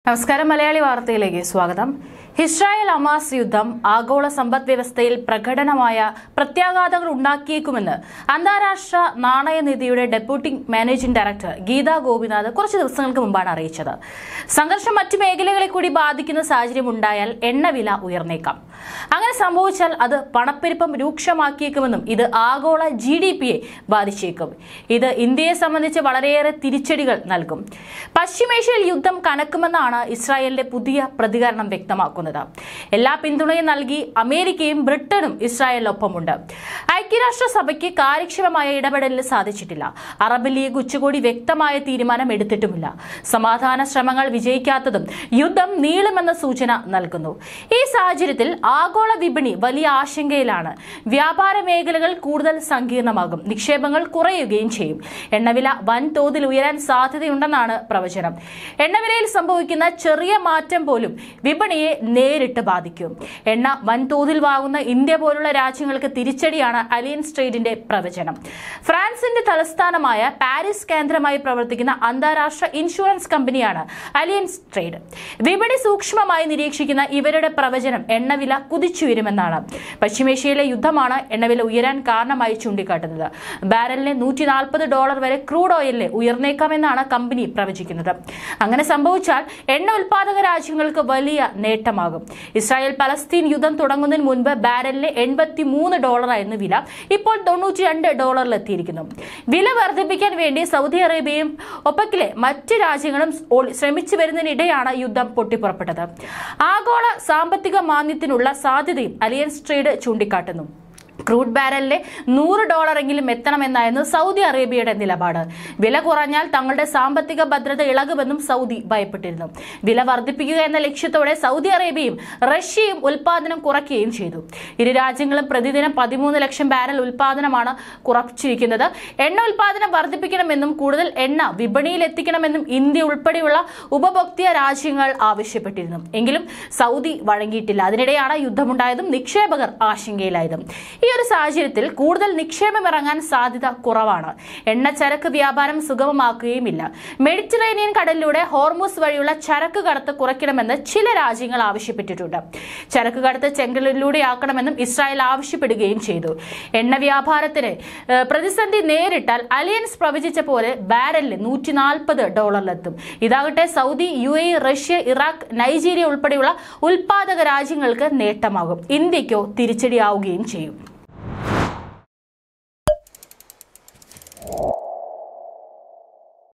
നമസ്കാരം മലയാളി വാർത്തയിലേക്ക് സ്വാഗതം ഇസ്രായേൽ അമാസ് യുദ്ധം ആഗോള സമ്പദ് വ്യവസ്ഥയിൽ പ്രകടനമായ പ്രത്യാഘാതങ്ങൾ ഉണ്ടാക്കിയേക്കുമെന്ന് അന്താരാഷ്ട്ര നാണയനിധിയുടെ deputy managing director Gita Gopinath കുറച്ച് ദിവസങ്ങൾക്ക് മുമ്പാണ് അറിയിച്ചത് സംഘർഷം മറ്റു മേഖലകളെ കൂടി ബാധിക്കുന്ന സാഹചര്യം ഉണ്ടായാൽ എണ്ണവില ഉയർന്നേക്കാം അങ്ങനെ സംഭവിച്ചാൽ അത് പണപ്പെരുപ്പം രൂക്ഷമാക്കിയേക്കുമെന്നും ഇത് ആഗോള ജി ഡി പിയെ ബാധിച്ചേക്കും ഇത് ഇന്ത്യയെ സംബന്ധിച്ച് വളരെയേറെ തിരിച്ചടികൾ നൽകും പശ്ചിമേഷ്യയിൽ യുദ്ധം കനക്കുമെന്നാണ് ഇസ്രായേലിന്റെ പുതിയ പ്രതികരണം വ്യക്തമാക്കുന്നത് എല്ലാ പിന്തുണയും നൽകി അമേരിക്കയും ബ്രിട്ടനും ഇസ്രായേലിനൊപ്പമുണ്ട് ഐക്യരാഷ്ട്രസഭയ്ക്ക് കാര്യക്ഷമമായ ഇടപെടലിന് സാധിച്ചിട്ടില്ല അറബ് ലീഗ് ഉച്ചകോടി വ്യക്തമായ തീരുമാനം എടുത്തിട്ടുമില്ല സമാധാന ശ്രമങ്ങൾ വിജയിക്കാത്തതും യുദ്ധം നീളുമെന്ന സൂചന നൽകുന്നു ഈ സാഹചര്യത്തിൽ ആഗോള വിപണി വലിയ ആശങ്കയിലാണ് വ്യാപാര മേഖലകൾ കൂടുതൽ സങ്കീർണമാകും നിക്ഷേപങ്ങൾ കുറയുകയും ചെയ്യും എണ്ണവില വൻതോതിൽ ഉയരാൻ സാധ്യതയുണ്ടെന്നാണ് പ്രവചനം എണ്ണവിലയിൽ സംഭവിക്കുന്ന ചെറിയ മാറ്റം പോലും വിപണിയെ നേരിട്ട് ബാധിക്കും എണ്ണ വൻതോതിൽ വാങ്ങുന്ന ഇന്ത്യ പോലുള്ള രാജ്യങ്ങൾക്ക് തിരിച്ചടിയാണ് അലിയൻസ് ട്രേഡിന്റെ പ്രവചനം ഫ്രാൻസിന്റെ തലസ്ഥാനമായ പാരീസ് കേന്ദ്രമായി പ്രവർത്തിക്കുന്ന അന്താരാഷ്ട്ര ഇൻഷുറൻസ് കമ്പനിയാണ് അലിയൻസ് ട്രേഡ് വിപണി സൂക്ഷ്മമായി നിരീക്ഷിക്കുന്ന ഇവരുടെ പ്രവചനം എണ്ണവില കുതിച്ചുയരുമെന്നാണ് പശ്ചിമേഷ്യയിലെ യുദ്ധമാണ് എണ്ണവില ഉയരാൻ കാരണമായി ചൂണ്ടിക്കാട്ടുന്നത് ബാരലിന് നൂറ്റി നാൽപ്പത് ഡോളർ വരെ ക്രൂഡ് ഓയിലിന് ഉയർന്നേക്കാമെന്നാണ് കമ്പനി പ്രവചിക്കുന്നത് അങ്ങനെ സംഭവിച്ചാൽ എണ്ണ ഉൽപാദക രാജ്യങ്ങൾക്ക് വലിയ നേട്ടമാകും ഇസ്രായേൽ പലസ്തീൻ യുദ്ധം തുടങ്ങുന്നതിന് മുൻപ് ബാരലിന് എൺപത്തി മൂന്ന് ഡോളറായിരുന്നു വില ഇപ്പോൾ തൊണ്ണൂറ്റി രണ്ട് ഡോളറിലെത്തിയിരിക്കുന്നു വില വർദ്ധിപ്പിക്കാൻ വേണ്ടി സൗദി അറേബ്യയും ഒപ്പക്കിലെ മറ്റ് രാജ്യങ്ങളും ഒ- ശ്രമിച്ചു വരുന്നതിനിടെയാണ് യുദ്ധം പൊട്ടിപ്പുറപ്പെട്ടത് ആഗോള സാമ്പത്തിക മാന്ദ്യത്തിനുള്ള സാധ്യതയും അലിയൻസ് ട്രേഡ് ചൂണ്ടിക്കാട്ടുന്നു ക്രൂഡ് ബാരലിലെ നൂറ് ഡോളറെങ്കിലും എത്തണമെന്നായിരുന്നു സൗദി അറേബ്യയുടെ നിലപാട് വില കുറഞ്ഞാൽ തങ്ങളുടെ സാമ്പത്തിക ഭദ്രത ഇളകുമെന്നും സൗദി ഭയപ്പെട്ടിരുന്നു വില വർദ്ധിപ്പിക്കുക എന്ന ലക്ഷ്യത്തോടെ സൗദി അറേബ്യയും റഷ്യയും ഉൽപാദനം കുറയ്ക്കുകയും ചെയ്തു ഇരു രാജ്യങ്ങളും പ്രതിദിനം പതിമൂന്ന് ലക്ഷം ബാരൽ ഉൽപാദനമാണ് കുറച്ചിരിക്കുന്നത് എണ്ണ ഉൽപാദനം വർദ്ധിപ്പിക്കണമെന്നും കൂടുതൽ എണ്ണ വിപണിയിൽ എത്തിക്കണമെന്നും ഇന്ത്യ ഉൾപ്പെടെയുള്ള ഉപഭോക്തൃ രാജ്യങ്ങൾ ആവശ്യപ്പെട്ടിരുന്നു എങ്കിലും സൗദി വഴങ്ങിയിട്ടില്ല അതിനിടെയാണ് യുദ്ധമുണ്ടായതും നിക്ഷേപകർ ആശങ്കയിലായതും ഈ ഒരു സാഹചര്യത്തിൽ കൂടുതൽ നിക്ഷേപം ഇറങ്ങാൻ സാധ്യത കുറവാണ് എണ്ണ ചരക്ക് വ്യാപാരം സുഗമമാക്കുകയുമില്ല മെഡിറ്ററേനിയൻ കടലിലൂടെ ഹോർമൂസ് വഴിയുള്ള ചരക്ക് കടത്ത് കുറയ്ക്കണമെന്ന് ചില രാജ്യങ്ങൾ ആവശ്യപ്പെട്ടിട്ടുണ്ട് ചരക്ക് കടത്ത് ചെങ്കലിലൂടെയാക്കണമെന്നും ഇസ്രായേൽ ആവശ്യപ്പെടുകയും ചെയ്തു എണ്ണ വ്യാപാരത്തിന് ഏഹ്, പ്രതിസന്ധി നേരിട്ടാൽ അലിയൻസ് പ്രവചിച്ച പോലെ ബാരലിന് നൂറ്റി നാൽപ്പത് ഡോളറിലെത്തും ഇതാകട്ടെ Saudi U A Russia Iraq Nigeria ഉൾപ്പെടെയുള്ള ഉൽപാദക രാജ്യങ്ങൾക്ക് നേട്ടമാകും ഇന്ത്യക്കോ തിരിച്ചടിയാവുകയും ചെയ്യും